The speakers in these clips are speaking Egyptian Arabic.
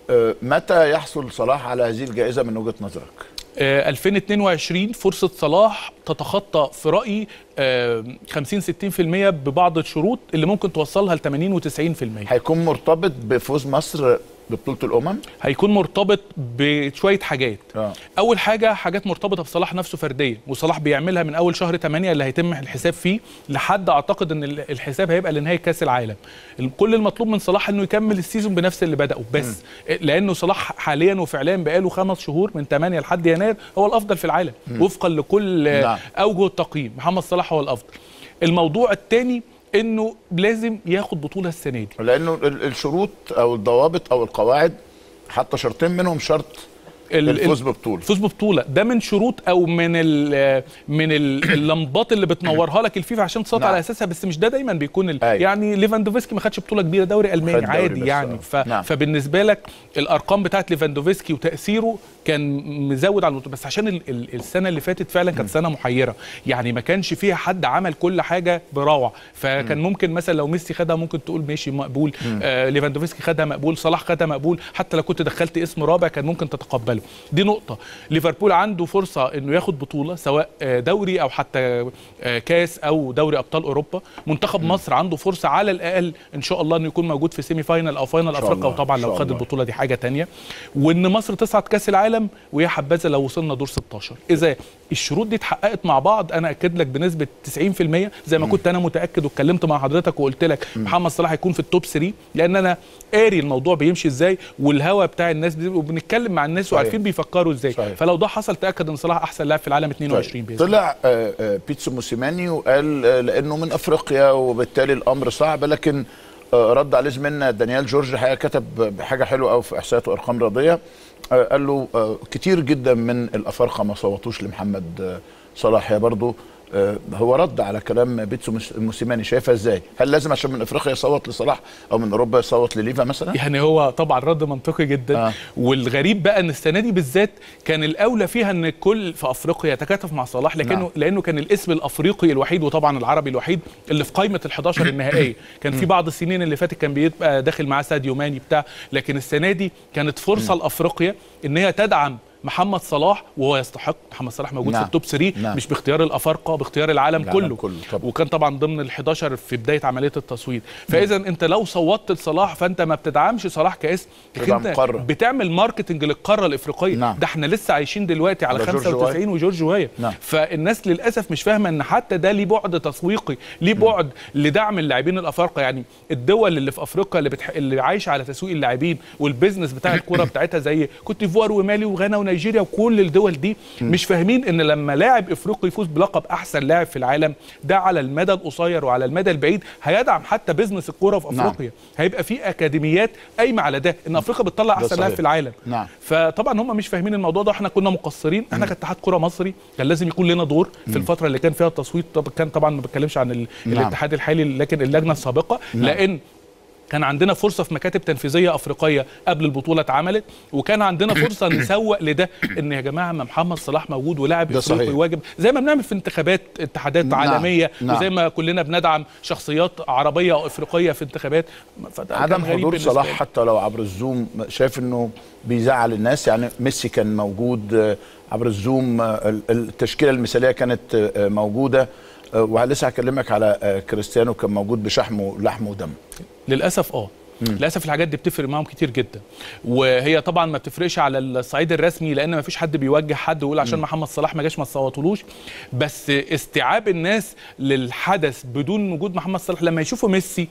آه، متى يحصل صلاح على هذه الجائزه من وجهه نظرك؟ آه، 2022 فرصة صلاح تتخطى في رأيي آه، 50 60% ببعض الشروط اللي ممكن توصلها ل 80 و90% هيكون مرتبط بفوز مصر ببطوله الامم؟ هيكون مرتبط بشويه حاجات اه اول حاجه حاجات مرتبطه بصلاح نفسه فرديا وصلاح بيعملها من اول شهر 8 اللي هيتم الحساب فيه لحد اعتقد ان ال- الحساب هيبقى لنهايه كاس العالم ال- كل المطلوب من صلاح انه يكمل السيزون بنفس اللي بداه بس لانه صلاح حاليا وفعليا بقاله خمس شهور من 8 لحد يناير هو الافضل في العالم وفقا لكل آه، نعم. اوجه التقييم محمد صلاح هو الافضل الموضوع الثاني انه لازم ياخد بطوله السنه دي لانه ال- الشروط او الضوابط او القواعد حتى شرطين منهم شرط ال- الفوز ببطوله الفوز ببطوله ده من شروط او من ال من ال- اللمبات اللي بتنورها لك الفيفا عشان تصوت نعم. على اساسها بس مش ده دايما بيكون ال... أيوة. يعني ليفاندوفسكي ما خدش بطوله كبيره دوري الماني خد دوري عادي بس، يعني آه. ف... نعم. فبالنسبه لك الارقام بتاعت ليفاندوفسكي وتاثيره كان مزود على البطوله بس عشان ال... ال... السنه اللي فاتت فعلا كانت سنه محيره يعني ما كانش فيها حد عمل كل حاجه بروعه فكان ممكن مثلا لو ميسي خدها ممكن تقول ماشي مقبول آه ليفاندوفسكي خدها مقبول صلاح خدها مقبول حتى لو كنت دخلت اسم رابع كان ممكن تتقبله دي نقطه ليفربول عنده فرصه انه ياخد بطوله سواء آه، دوري او حتى آه، كاس او دوري ابطال اوروبا منتخب مصر عنده فرصه على الاقل ان شاء الله انه يكون موجود في سيمي فاينل او فاينل شاء افريقيا الله، وطبعا إن لو شاء خد الله. البطوله دي حاجه تانية وان مصر تصعد كاس العالم ويا حبذا لو وصلنا دور 16 اذا الشروط دي اتحققت مع بعض انا اكد لك بنسبه 90% زي ما كنت انا متاكد واتكلمت مع حضرتك وقلت لك محمد صلاح هيكون في التوب 3 لان انا قاري الموضوع بيمشي ازاي والهوى بتاع الناس بي- وبنتكلم مع الناس صحيح. وعارفين بيفكروا ازاي صحيح. فلو ده حصل تاكد ان صلاح احسن لاعب في العالم 22 باذن الله طلع آه، آه، بيتسو موسيماني وقال آه، لانه من افريقيا وبالتالي الامر صعب لكن آه، رد عليه زميلنا دانيال جورج حقيقه كتب حاجه حلوه قوي في احصائيات وارقام رياضيه آه، قال له آه، كتير جدا من الافارقه ما صوتوش لمحمد آه، صلاح هي برضه آه، هو رد على كلام بيتسو موس- موسيماني شايفها ازاي؟ هل لازم عشان من افريقيا يصوت لصلاح او من اوروبا يصوت لليفا مثلا؟ يعني هو طبعا رد منطقي جدا آه. آه. والغريب بقى ان السنه دي بالذات كان الاولى فيها ان الكل في افريقيا يتكاتف مع صلاح لكنه نعم. نعم. لانه كان الاسم الافريقي الوحيد وطبعا العربي الوحيد اللي في قائمه ال11 النهائيه كان في بعض السنين اللي فاتت كان بيبقى داخل معاه ساديو ماني بتاع لكن السنه دي كانت فرصه لافريقيا ان هي تدعم محمد صلاح وهو يستحق محمد صلاح موجود نعم. في التوب 3 نعم. مش باختيار الافارقه باختيار العالم, العالم كله, كله، طبعا. وكان طبعا ضمن ال11 في بدايه عمليه التصويت فاذا انت لو صوتت لصلاح فانت ما بتدعمش صلاح كاسم لكن تبقى انت مقرر. بتعمل ماركتنج للقاره الافريقيه نعم. ده احنا لسه عايشين دلوقتي على على جورج 95 وجورج ويا نعم. فالناس للاسف مش فاهمه ان حتى ده ليه بعد تسويقي ليه بعد لدعم اللاعبين الافارقه يعني الدول اللي في افريقيا اللي بتح... اللي عايشه على تسويق اللاعبين والبيزنس بتاع الكوره بتاعتها زي كوت ديفوار ومالي وغانا ونيجيريا وكل الدول دي مش فاهمين ان لما لاعب افريقي يفوز بلقب احسن لاعب في العالم ده على المدى القصير وعلى المدى البعيد هيدعم حتى بيزنس الكوره في نعم. افريقيا هيبقى في اكاديميات قايمه على ده ان افريقيا بتطلع احسن صحيح. لاعب في العالم نعم. فطبعا هم مش فاهمين الموضوع ده احنا كنا مقصرين احنا كاتحاد كره مصري كان لازم يكون لنا دور في الفتره اللي كان فيها التصويت طب كان طبعا ما بتكلمش عن ال... نعم. الاتحاد الحالي لكن اللجنه السابقه نعم. لان كان عندنا فرصه في مكاتب تنفيذيه افريقيه قبل البطوله اتعملت وكان عندنا فرصه نسوق لده ان يا جماعه ما محمد صلاح موجود ولاعب ده افريقي صحيح. واجب زي ما بنعمل في انتخابات اتحادات نعم. عالميه نعم. وزي ما كلنا بندعم شخصيات عربيه وافريقيه في انتخابات فده عدم كان غريب حضور بالنسبة صلاح لي. حتى لو عبر الزوم شايف انه بيزعل الناس يعني ميسي كان موجود آه، عبر الزوم آه، ال- التشكيله المثاليه كانت آه، موجوده آه، ولسه هكلمك على آه، كريستيانو كان موجود بشحمه لحم ودم للاسف اه للاسف الحاجات دي بتفرق معاهم كتير جدا وهي طبعا ما بتفرقش على الصعيد الرسمي لان ما فيش حد بيوجه حد ويقول عشان محمد صلاح ما جاش ما تصوتولوش بس استيعاب الناس للحدث بدون وجود محمد صلاح لما يشوفوا ميسي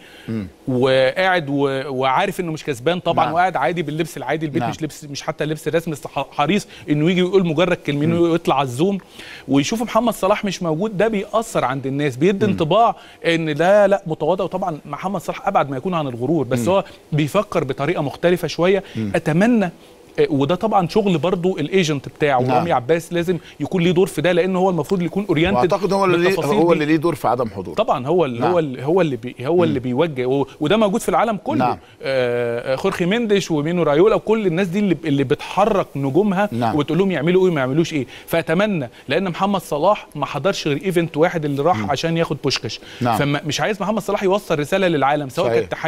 وقاعد و... وعارف انه مش كسبان طبعا نعم. وقاعد عادي باللبس العادي البيت نعم. مش لبس مش حتى اللبس الرسمي بس ح- حريص انه يجي يقول مجرد كلمتين ويطلع على الزوم ويشوفوا محمد صلاح مش موجود ده بيأثر عند الناس بيدي انطباع ان لا لا متواضع وطبعا محمد صلاح ابعد ما يكون عن الغرور بس هو بيفكر بطريقه مختلفه شويه اتمنى آه، وده طبعا شغل برضو الايجنت بتاعه نعم. رامي عباس لازم يكون ليه دور في ده لان هو المفروض يكون اورينتد واعتقد هو اللي ليه هو اللي ليه دور في عدم حضور طبعا هو اللي نعم. هو اللي هو اللي بي هو اللي بيوجه و- وده موجود في العالم كله نعم. آه خورخي مندش ومينو رايولا وكل الناس دي اللي, اللي بتحرك نجومها نعم. وتقول لهم يعملوا ايه وما يعملوش ايه فاتمنى لان محمد صلاح ما حضرش غير ايفنت واحد اللي راح عشان ياخد بوشكاش نعم. فمش عايز محمد صلاح يوصل رساله للعالم سواء صحيح. كاتحاد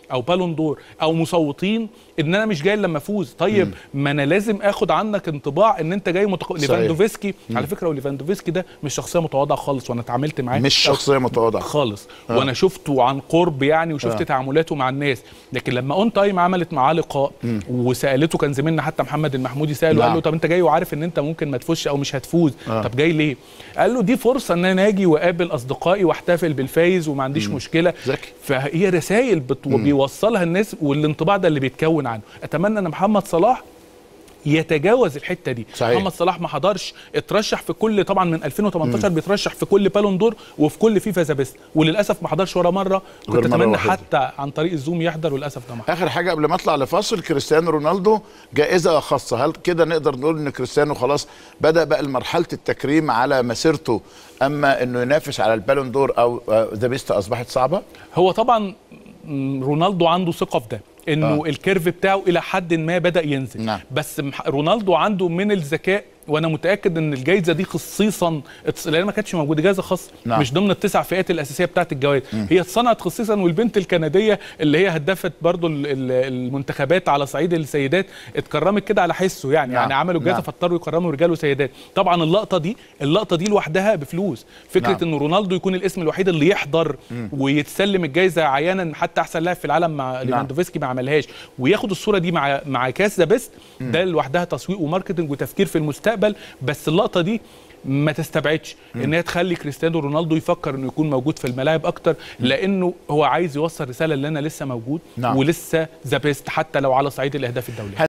او بالون دور او مصوتين ان انا مش جاي لما افوز طيب ما انا لازم اخد عنك انطباع ان انت جاي متق... صحيح. ليفاندوفسكي على فكره وليفاندوفسكي ده مش شخصيه متواضعه خالص وانا اتعاملت معاه مش شخصيه متواضعه خالص آه. وانا شفته عن قرب يعني وشفت آه. آه. تعاملاته مع الناس لكن لما اون تايم عملت معاه لقاء وسالته كان زميلنا حتى محمد المحمودي ساله نعم. قال له طب انت جاي وعارف ان انت ممكن ما تفوزش او مش هتفوز آه. آه. طب جاي ليه قال له دي فرصه ان انا اجي واقابل اصدقائي واحتفل بالفايز وما عنديش مشكله ذكي. فهي رسائل بت... بيوصلها الناس والانطباع ده اللي بيتكون عنه اتمنى ان محمد صلاح يتجاوز الحته دي صحيح. محمد صلاح ما حضرش اترشح في كل طبعا من 2018 بيترشح في كل بالون دور وفي كل فيفا ذا بيست وللاسف ما حضرش ولا مره غير كنت مرة اتمنى واحدة. حتى عن طريق الزوم يحضر وللاسف ده ما حضرش. اخر حاجه قبل ما اطلع لفاصل كريستيانو رونالدو جائزه خاصه هل كده نقدر نقول ان كريستيانو خلاص بدا بقى مرحله التكريم على مسيرته اما انه ينافس على البالون دور او ذا بيست اصبحت صعبه هو طبعا م، رونالدو عنده ثقه في ده انه آه. آه. الكيرف بتاعه الى حد ما بدا ينزل نعم. بس مح- رونالدو عنده من الذكاء وانا متاكد ان الجائزه دي خصيصا اتص- لان ما كانتش موجوده جائزه خاصه نعم. مش ضمن التسع فئات الاساسيه بتاعت الجوائز هي اتصنعت خصيصا والبنت الكنديه اللي هي هدفت برضو ال- ال- المنتخبات على صعيد السيدات اتكرمت كده على حسه يعني نعم. يعني عملوا الجائزه نعم. فاضطروا يكرموا رجال وسيدات طبعا اللقطه دي اللقطه دي لوحدها بفلوس فكره نعم. ان رونالدو يكون الاسم الوحيد اللي يحضر ويتسلم الجائزه عيانا حتى احسن لاعب في العالم مع ليفاندوفسكي ما عملهاش وياخد الصوره دي مع مع كاس ذا بيست ده لوحدها تسويق وماركتنج وتفكير في المستقبل بس اللقطه دي ما تستبعدش ان هي تخلي كريستيانو رونالدو يفكر انه يكون موجود في الملاعب اكتر لانه هو عايز يوصل رساله ان انا لسه موجود نعم. ولسه ذا بيست حتى لو على صعيد الاهداف الدوليه